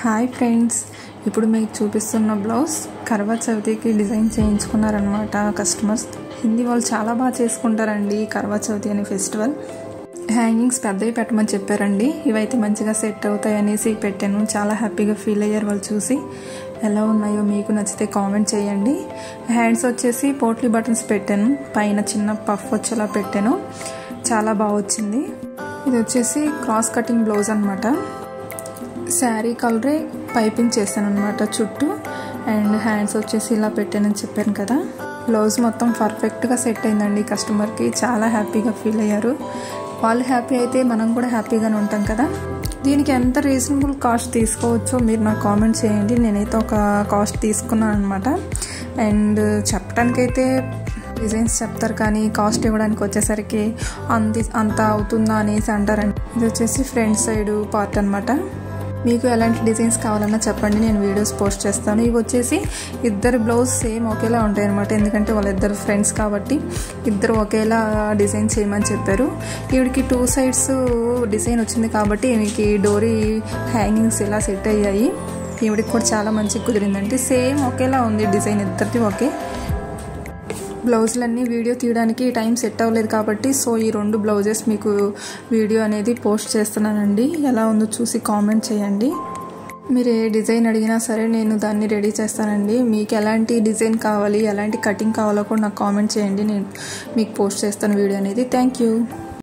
hi friends ఇప్పుడు మీకు చూపిస్తున్న బ్లౌజ్ కర్వా చవితికి డిజైన్ చేయించుకున్నారనమాట కస్టమర్స్ హిందీ వాళ్ళు చాలా బాగా చేసుకుంటారండి కర్వా చవితి అనే ఫెస్టివల్ హ్యాంగింగ్స్ పెద్దవి పెట్టమని చెప్పారండి ఇవైతే మంచిగా సెట్ అవుతాయి అనేసి పెట్టాను చాలా హ్యాపీగా ఫీల్ అయ్యారు వాళ్ళు చూసి ఎలా ఉన్నాయో మీకు నచ్చితే కామెంట్ చేయండి హ్యాండ్స్ వచ్చేసి పోట్లీ బటన్స్ పెట్టాను పైన చిన్న పఫ్ వచ్చేలా పెట్టాను చాలా బాగా వచ్చింది ఇది వచ్చేసి క్రాస్ కటింగ్ బ్లౌజ్ అనమాట శారీ కలరే పైపింగ్ చేశాను అనమాట చుట్టూ అండ్ హ్యాండ్స్ వచ్చేసి ఇలా పెట్టానని చెప్పాను కదా బ్లౌజ్ మొత్తం పర్ఫెక్ట్గా సెట్ అయిందండి కస్టమర్కి చాలా హ్యాపీగా ఫీల్ అయ్యారు వాళ్ళు హ్యాపీ అయితే మనం కూడా హ్యాపీగానే ఉంటాం కదా దీనికి ఎంత రీజనబుల్ కాస్ట్ తీసుకోవచ్చో మీరు నాకు కామెంట్ చేయండి నేనైతే ఒక కాస్ట్ తీసుకున్నాను అనమాట అండ్ చెప్పడానికైతే డిజైన్స్ చెప్తారు కానీ కాస్ట్ ఇవ్వడానికి వచ్చేసరికి అంత అంత అవుతుందా అనేసి అంటారండి ఇది వచ్చేసి ఫ్రంట్ సైడ్ పార్ట్ అనమాట మీకు ఎలాంటి డిజైన్స్ కావాలన్నా చెప్పండి నేను వీడియోస్ పోస్ట్ చేస్తాను ఇవి వచ్చేసి ఇద్దరు బ్లౌజ్ సేమ్ ఒకేలా ఉంటాయి అనమాట ఎందుకంటే వాళ్ళిద్దరు ఫ్రెండ్స్ కాబట్టి ఇద్దరు ఒకేలా డిజైన్ చేయమని చెప్పారు ఈవిడికి టూ సైడ్స్ డిజైన్ వచ్చింది కాబట్టి ఈమెకి డోరీ హ్యాంగింగ్స్ ఇలా సెట్ అయ్యాయి ఈవిడికి కూడా చాలా మంచిగా కుదిరిందండి సేమ్ ఒకేలా ఉంది డిజైన్ ఇద్దరిది ఒకే బ్లౌజులన్నీ వీడియో తీయడానికి టైం సెట్ అవ్వలేదు కాబట్టి సో ఈ రెండు బ్లౌజెస్ మీకు వీడియో అనేది పోస్ట్ చేస్తున్నానండి ఎలా ఉందో చూసి కామెంట్ చేయండి మీరు ఏ డిజైన్ అడిగినా సరే నేను దాన్ని రెడీ చేస్తానండి మీకు ఎలాంటి డిజైన్ కావాలి ఎలాంటి కటింగ్ కావాలో కూడా నాకు కామెంట్ చేయండి నేను మీకు పోస్ట్ చేస్తాను వీడియో అనేది థ్యాంక్ యూ